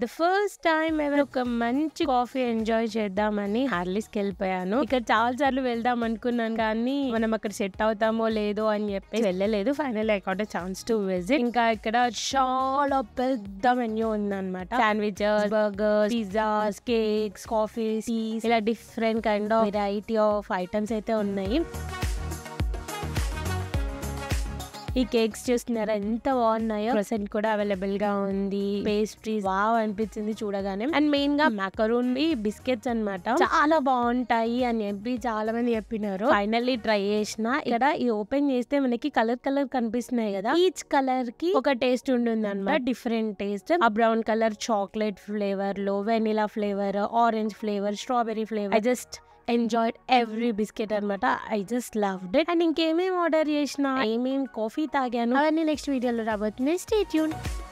the first time ఎవరు ఒక మంచి కాఫీ ఎంజాయ్ చేద్దామని హార్లిస్ కి వెళ్ళిపోయాను ఇక్కడ చాలా సార్లు వెళ్దాం అనుకున్నాను కానీ మనం అక్కడ సెట్ అవుతామో లేదో అని చెప్పి వెళ్ళలేదు final I got chance to visit ఇంకా ఇక్కడ చాలా పెద్ద మెన్యూ ఉందన్నమాట sandwiches burgers pizzas cakes coffees teas ఇలా different kind of variety of items అయితే ఉన్నాయి ఈ కేక్స్ చూస్తున్నారా ఎంత బాగున్నాయో ప్రెసెంట్ కూడా అవైలబుల్ గా ఉంది పేస్ట్రీస్ వావ్ అనిపించింది చూడగానే అండ్ మెయిన్ గా మాకరూన్ బిస్కెట్స్ అన్నమాట చాలా బాగుంటాయి అని చెప్పి చాలా మంది చెప్పినారు ఫైనల్లీ ట్రై చేసిన ఇక్కడ ఈ ఓపెన్ చేస్తే మనకి కలర్ కలర్ కనిపిస్తున్నాయి కదా ఈచ్ కలర్ కి ఒక టేస్ట్ ఉంటుంది అనమాట డిఫరెంట్ టేస్ట్ ఆ బ్రౌన్ కలర్ చాక్లెట్ ఫ్లేవర్ లో vanilla flavour orange flavour strawberry flavour I just enjoyed every biscuit అనమాట I just loved it and ఇంకేమేమి ఆర్డర్ చేసిన ఏమేమి కాఫీ తాగాను అవన్నీ నెక్స్ట్ వీడియోలో రాబోతున్నాయి స్టే ట్యూన్